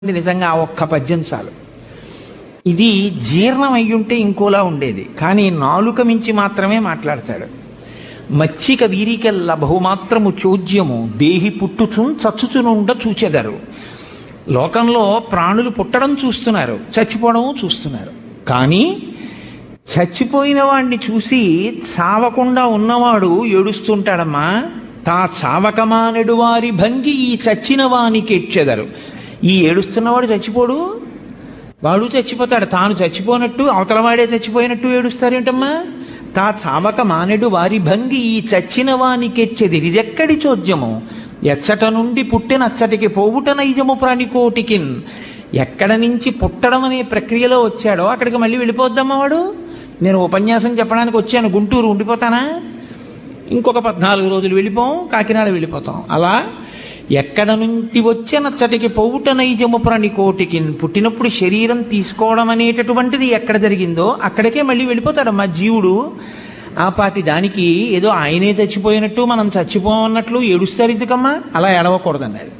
ఇది నిజంగా ఆ ఒక్క పద్యం చాలు ఇది జీర్ణం అయ్యుంటే ఇంకోలా ఉండేది కానీ నాలుక మించి మాత్రమే మాట్లాడతాడు మచ్చిక వీరికెల్ల బహుమాత్రము చోద్యము దేహి పుట్టుచున్ చచ్చుచునుండ చూచెదరు లోకంలో ప్రాణులు పుట్టడం చూస్తున్నారు చచ్చిపోవడం చూస్తున్నారు కానీ చచ్చిపోయిన వాడిని చూసి చావకుండా ఉన్నవాడు ఏడుస్తుంటాడమ్మా తా చావకమానెడు వారి భంగి ఈ చచ్చిన వానికి ఎచ్చెదరు ఈ ఏడుస్తున్నవాడు చచ్చిపోడు వాడు చచ్చిపోతాడు తాను చచ్చిపోనట్టు అవతలవాడే చచ్చిపోయినట్టు ఏడుస్తారేంటమ్మా తా చావక మానెడు వారి భంగి ఈ చచ్చిన వానికెచ్చెది ఇదెక్కడి చోద్యము ఎచ్చట నుండి పుట్టినచ్చటికి పోవుట నైజము ప్రాణికోటికిన్ ఎక్కడ నుంచి పుట్టడం అనే ప్రక్రియలో వచ్చాడో అక్కడికి మళ్ళీ వెళ్ళిపోద్దమ్మా వాడు నేను ఉపన్యాసం చెప్పడానికి వచ్చాను గుంటూరు ఉండిపోతానా ఇంకొక పద్నాలుగు రోజులు వెళ్ళిపోం కాకినాడ వెళ్ళిపోతాం అలా ఎక్కడ నుండి వచ్చే నచ్చటికి పోవుట నైజము ప్రాణికోటికి పుట్టినప్పుడు శరీరం తీసుకోవడం అనేటటువంటిది ఎక్కడ జరిగిందో అక్కడికే మళ్ళీ వెళ్ళిపోతాడమ్మా జీవుడు ఆ పాటి దానికి ఏదో ఆయనే చచ్చిపోయినట్టు మనం చచ్చిపోమన్నట్లు ఏడుస్తారు ఎందుకమ్మా అలా ఏడవకూడదన్నాడు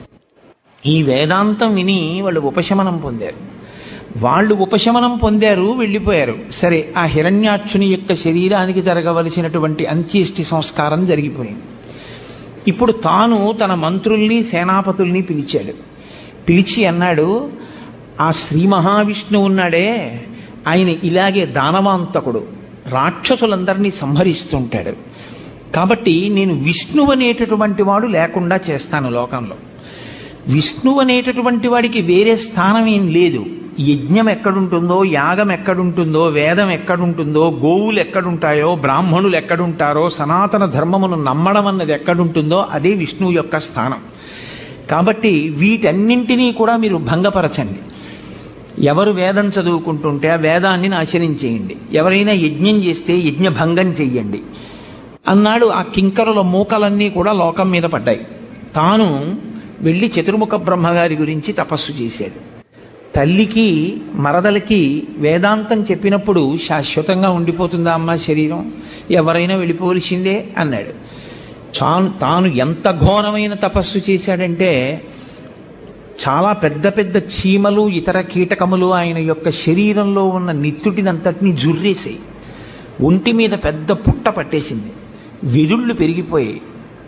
ఈ వేదాంతం విని వాళ్ళు ఉపశమనం పొందారు వాళ్ళు ఉపశమనం పొందారు వెళ్ళిపోయారు సరే ఆ హిరణ్యాక్షుని యొక్క శరీరానికి జరగవలసినటువంటి అంత్యేష్టి సంస్కారం జరిగిపోయింది ఇప్పుడు తాను తన మంత్రుల్ని సేనాపతుల్ని పిలిచాడు పిలిచి అన్నాడు ఆ శ్రీ మహావిష్ణువు ఉన్నాడే ఆయన ఇలాగే దానవాంతకుడు రాక్షసులందరినీ సంహరిస్తుంటాడు కాబట్టి నేను విష్ణువు అనేటటువంటి వాడు లేకుండా చేస్తాను లోకంలో విష్ణువు అనేటటువంటి వాడికి వేరే స్థానం ఏం లేదు యజ్ఞం ఎక్కడుంటుందో యాగం ఎక్కడుంటుందో వేదం ఎక్కడుంటుందో గోవులు ఎక్కడుంటాయో బ్రాహ్మణులు ఎక్కడుంటారో సనాతన ధర్మమును నమ్మడం అన్నది ఎక్కడుంటుందో అదే విష్ణువు యొక్క స్థానం కాబట్టి వీటన్నింటినీ కూడా మీరు భంగపరచండి ఎవరు వేదం చదువుకుంటుంటే ఆ వేదాన్ని నాశనం చేయండి ఎవరైనా యజ్ఞం చేస్తే యజ్ఞ భంగం చెయ్యండి అన్నాడు ఆ కింకరుల మూకలన్నీ కూడా లోకం మీద పడ్డాయి తాను వెళ్ళి చతుర్ముఖ బ్రహ్మగారి గురించి తపస్సు చేశాడు తల్లికి మరదలకి వేదాంతం చెప్పినప్పుడు శాశ్వతంగా ఉండిపోతుందా అమ్మ శరీరం ఎవరైనా వెళ్ళిపోవలసిందే అన్నాడు తాను తాను ఎంత ఘోరమైన తపస్సు చేశాడంటే చాలా పెద్ద పెద్ద చీమలు ఇతర కీటకములు ఆయన యొక్క శరీరంలో ఉన్న నిత్తుటినంతటిని జుర్రేసాయి ఒంటి మీద పెద్ద పుట్ట పట్టేసింది విధుళ్ళు పెరిగిపోయాయి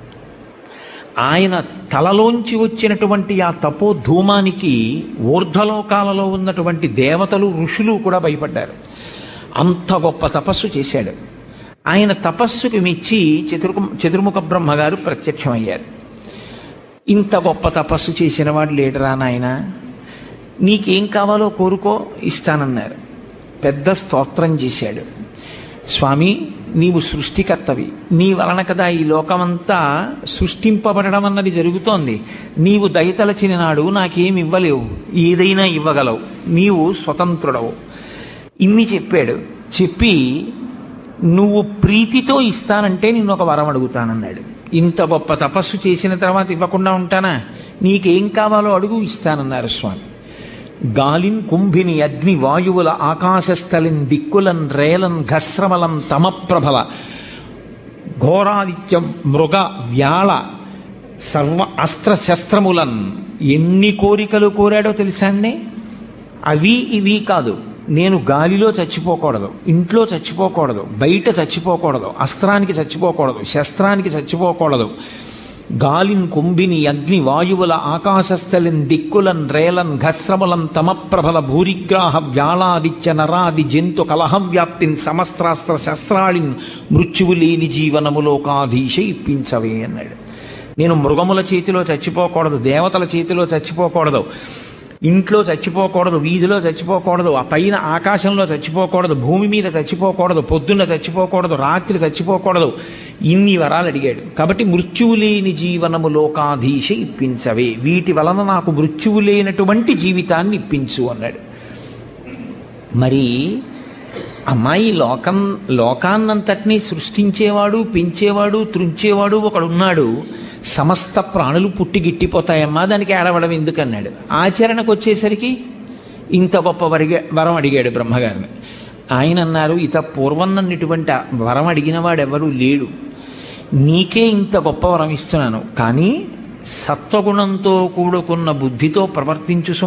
ఆయన తలలోంచి వచ్చినటువంటి ఆ తపో ధూమానికి ఊర్ధ్వలోకాలలో ఉన్నటువంటి దేవతలు ఋషులు కూడా భయపడ్డారు అంత గొప్ప తపస్సు చేశాడు ఆయన తపస్సుకి మెచ్చి చతుర్ము చతుర్ముఖ బ్రహ్మగారు ప్రత్యక్షమయ్యారు ఇంత గొప్ప తపస్సు చేసిన వాడు లేడరా నాయన నీకేం కావాలో కోరుకో ఇస్తానన్నారు పెద్ద స్తోత్రం చేశాడు స్వామి నీవు సృష్టికర్తవి నీ వలన కదా ఈ లోకమంతా సృష్టింపబడడం అన్నది జరుగుతోంది నీవు దయతలచిన నాడు నాకేమి ఇవ్వలేవు ఏదైనా ఇవ్వగలవు నీవు స్వతంత్రుడవు ఇన్ని చెప్పాడు చెప్పి నువ్వు ప్రీతితో ఇస్తానంటే నిన్ను ఒక వరం అడుగుతానన్నాడు ఇంత గొప్ప తపస్సు చేసిన తర్వాత ఇవ్వకుండా ఉంటానా నీకేం కావాలో అడుగు ఇస్తానన్నారు స్వామి గాలిన్ కుంభిని అగ్ని వాయువుల ఆకాశస్థలిన్ దిక్కులన్ రేలన్ ఘస్రమలం తమప్రభల ఘోరాదిత్యం మృగ వ్యాళ సర్వ అస్త్ర శస్త్రములన్ ఎన్ని కోరికలు కోరాడో తెలుసా అండి అవి ఇవి కాదు నేను గాలిలో చచ్చిపోకూడదు ఇంట్లో చచ్చిపోకూడదు బయట చచ్చిపోకూడదు అస్త్రానికి చచ్చిపోకూడదు శస్త్రానికి చచ్చిపోకూడదు గాలిన్ కుంభిని అగ్ని వాయువుల ఆకాశస్థలిన్ దిక్కులన్ రేలన్ ఘస్రములన్ తమప్రభల భూరిగ్రాహ వ్యాళాదిత్య నరాది జంతు కలహం వ్యాప్తిన్ సమస్త్రాస్త్ర శస్త్రాళిన్ మృత్యువు లేని జీవనములోకాధీశ ఇప్పించవే అన్నాడు నేను మృగముల చేతిలో చచ్చిపోకూడదు దేవతల చేతిలో చచ్చిపోకూడదు ఇంట్లో చచ్చిపోకూడదు వీధిలో చచ్చిపోకూడదు ఆ పైన ఆకాశంలో చచ్చిపోకూడదు భూమి మీద చచ్చిపోకూడదు పొద్దున్న చచ్చిపోకూడదు రాత్రి చచ్చిపోకూడదు ఇన్ని వరాలు అడిగాడు కాబట్టి మృత్యువు లేని జీవనము లోకాధీశ ఇప్పించవే వీటి వలన నాకు మృత్యువు లేనటువంటి జీవితాన్ని ఇప్పించు అన్నాడు మరి అమ్మాయి లోకం లోకాన్నంతటినీ సృష్టించేవాడు పెంచేవాడు త్రుంచేవాడు ఒకడున్నాడు సమస్త ప్రాణులు పుట్టి గిట్టిపోతాయమ్మా దానికి ఏడవడం ఎందుకన్నాడు ఆచరణకు వచ్చేసరికి ఇంత గొప్ప వరిగ వరం అడిగాడు బ్రహ్మగారిని ఆయన అన్నారు ఇత పూర్వం నన్నిటువంటి వరం అడిగిన వాడెవరూ లేడు నీకే ఇంత గొప్ప వరం ఇస్తున్నాను కానీ సత్వగుణంతో కూడుకున్న బుద్ధితో ప్రవర్తించు